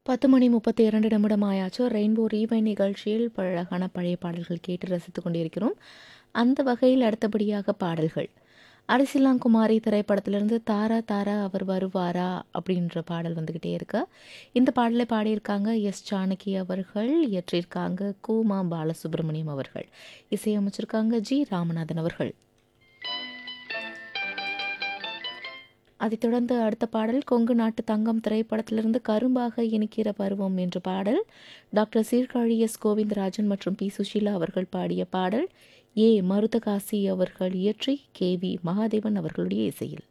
பத்து மணி முப்பத்தி இரண்டு நிமிடம் ஆயாச்சு ரெயின்போ ரீவை நிகழ்ச்சியில் அழகான பழைய பாடல்கள் கேட்டு ரசித்துக் கொண்டிருக்கிறோம் அந்த வகையில் அடுத்தபடியாக பாடல்கள் அரசிலாங்குமாரி திரைப்படத்திலிருந்து தாரா தாரா அவர் வருவாரா அப்படின்ற பாடல் வந்துக்கிட்டே இருக்கு இந்த பாடலை பாடியிருக்காங்க எஸ் ஜானகி அவர்கள் இயற்றியிருக்காங்க கூமா பாலசுப்ரமணியம் அவர்கள் இசையமைச்சிருக்காங்க ஜி ராமநாதன் அவர்கள் அதைத் தொடர்ந்து அடுத்த பாடல் கொங்கு நாட்டு தங்கம் திரைப்படத்திலிருந்து கரும்பாக இனிக்கிற பருவம் என்ற பாடல் டாக்டர் சீர்காழி எஸ் கோவிந்தராஜன் மற்றும் பி சுஷீலா அவர்கள் பாடிய பாடல் ஏ மருதகாசி அவர்கள் இயற்றி கே வி மகாதேவன் அவர்களுடைய இசையில்